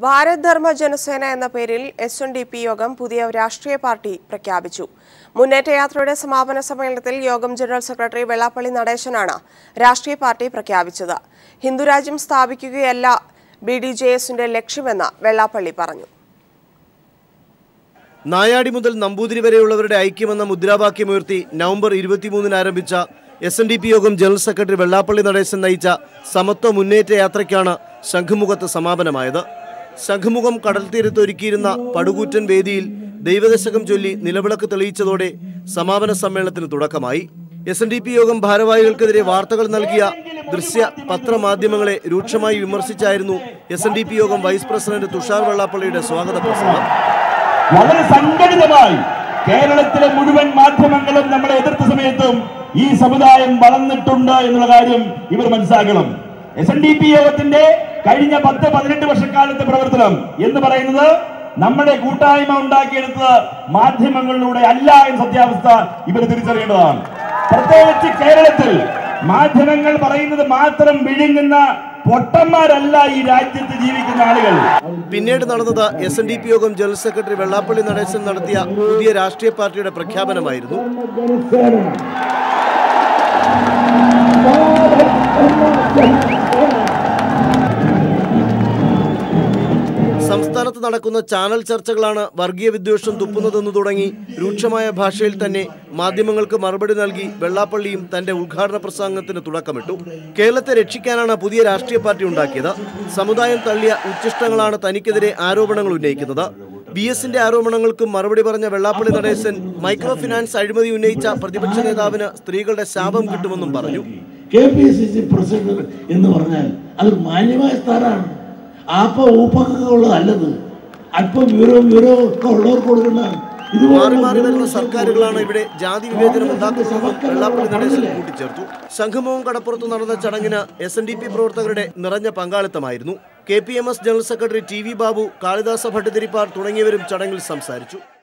ഭാരത് ധർമ്മ ജനസേന എന്ന പേരിൽ S N D P യോഗം പുതിയ രാഷ്ട്രീയ പാർട്ടി പ്രഖ്യാപിച്ചു മുന്നേറ്റ യാത്രയുടെ സമാപന സമ്മേളനത്തിൽ യോഗം ജനറൽ സെക്രട്ടറി വെള്ളാപ്പള്ളി നടേശനാണ് രാഷ്ട്രീയ പാർട്ടി പ്രഖ്യാപിച്ചത് ഹിന്ദുരാജ്യം സ്ഥാപിക്കുകയല്ല ബി ഡി ജെ എസിന്റെ ലക്ഷ്യമെന്ന് വെള്ളാപ്പള്ളി പറഞ്ഞു നായാടി മുതൽ നമ്പൂതിരി വരെയുള്ളവരുടെ ഐക്യമെന്ന മുദ്രാവാക്യമുയർത്തി നവംബർ ഇരുപത്തിമൂന്നിന് ആരംഭിച്ച എസ് എൻ ഡി പി യോഗം ജനറൽ സെക്രട്ടറി വെള്ളാപ്പള്ളി നടേശൻ നയിച്ച സമത്വ മുന്നേറ്റ യാത്രയ്ക്കാണ് ശംഖുമുഖത്ത് സമാപനമായത് ശംഖുമുഖം കടൽ തീരത്ത് ഒരുക്കിയിരുന്ന പടുകൂറ്റൻ വേദിയിൽ ദൈവദശകം ചൊല്ലി നിലവിളക്ക് തെളിയിച്ചതോടെ സമാപന സമ്മേളനത്തിന് തുടക്കമായി എസ് എൻ ഡി പി യോഗം ഭാരവാഹികൾക്കെതിരെ വാർത്തകൾ നൽകിയ ദൃശ്യ പത്രമാധ്യമങ്ങളെ രൂക്ഷമായി വിമർശിച്ചായിരുന്നു എസ് എൻ ഡി പി യോഗം വൈസ് പ്രസിഡന്റ് തുഷാർ വെള്ളാപ്പള്ളിയുടെ സ്വാഗത പ്രസംഗം വളരെ സംഘടിതമായി കേരളത്തിലെ മുഴുവൻ മാധ്യമങ്ങളും നമ്മളെ എതിർത്ത സമയത്തും ഈ സമുദായം വളർന്നിട്ടുണ്ട് എന്നുള്ള കാര്യം ഇവർ മനസ്സിലാക്കണം എസ് എൻ ഡി പി യോഗത്തിന്റെ കഴിഞ്ഞ പത്ത് പതിനെട്ട് വർഷക്കാലത്തെ പ്രവർത്തനം എന്ന് പറയുന്നത് നമ്മുടെ കൂട്ടായ്മ ഉണ്ടാക്കിയെടുത്തത് മാധ്യമങ്ങളിലൂടെ അല്ല എന്ന സത്യാവസ്ഥ ഇവർ തിരിച്ചറിയേണ്ടതാണ് പ്രത്യേകിച്ച് കേരളത്തിൽ മാധ്യമങ്ങൾ പറയുന്നത് മാത്രം വിഴുങ്ങുന്ന പൊട്ടന്മാരല്ല ഈ രാജ്യത്ത് ജീവിക്കുന്ന ആളുകൾ പിന്നീട് നടന്നത് എസ് എൻ ഡി പി യോഗം ജനറൽ സെക്രട്ടറി വെള്ളാപ്പള്ളി നടേശൻ നടത്തിയ പുതിയ രാഷ്ട്രീയ പാർട്ടിയുടെ പ്രഖ്യാപനമായിരുന്നു സംസ്ഥാനത്ത് നടക്കുന്ന ചാനൽ ചർച്ചകളാണ് വർഗീയ വിദ്വേഷം തുപ്പുന്നതെന്ന് തുടങ്ങി രൂക്ഷമായ ഭാഷയിൽ തന്നെ മാധ്യമങ്ങൾക്ക് മറുപടി നൽകി വെള്ളാപ്പള്ളിയും തന്റെ ഉദ്ഘാടന പ്രസംഗത്തിന് തുടക്കമിട്ടു കേരളത്തെ രക്ഷിക്കാനാണ് പുതിയ രാഷ്ട്രീയ പാർട്ടി ഉണ്ടാക്കിയത് സമുദായം തള്ളിയ ഉച്ചിഷ്ടങ്ങളാണ് തനിക്കെതിരെ ആരോപണങ്ങൾ ഉന്നയിക്കുന്നത് ബി എസിന്റെ ആരോപണങ്ങൾക്കും മറുപടി പറഞ്ഞ വെള്ളാപ്പള്ളി നടേശൻ മൈക്രോ ഫിനാൻസ് അഴിമതി ഉന്നയിച്ച പ്രതിപക്ഷ നേതാവിന് സ്ത്രീകളുടെ ശാപം കിട്ടുമെന്നും പറഞ്ഞു K P C C president എന്ന് പറഞ്ഞാൽ അതൊരു മാന്യമായ സ്ഥാനമാണ് ആപ്പ ഊപ്പൊക്കെ ഉള്ളതല്ലത് അല്പം വിവരവും വിവരവും ഒക്കെ ഉള്ളവർക്ക് കൊടുക്കേണ്ടതാണ് മാറി മാറി വരുന്ന സർക്കാരുകളാണ് ഇവിടെ ജാതി വിവേചനം ഉണ്ടാക്കുന്നതെന്നും വെള്ളാപ്പള്ളി നടേശൻ കൂട്ടിച്ചേർത്തു ശംഖുമുഖം കടപ്പുറത്ത് നടന്ന ചടങ്ങിന് എസ് എൻ ഡി പി പ്രവർത്തകരുടെ നിറഞ്ഞ പങ്കാളിത്തമായിരുന്നു K P M S general secretary T V Babu Kalidasa Bhattathiripad തുടങ്ങിയവരും ചടങ്ങിൽ സംസാരിച്ചു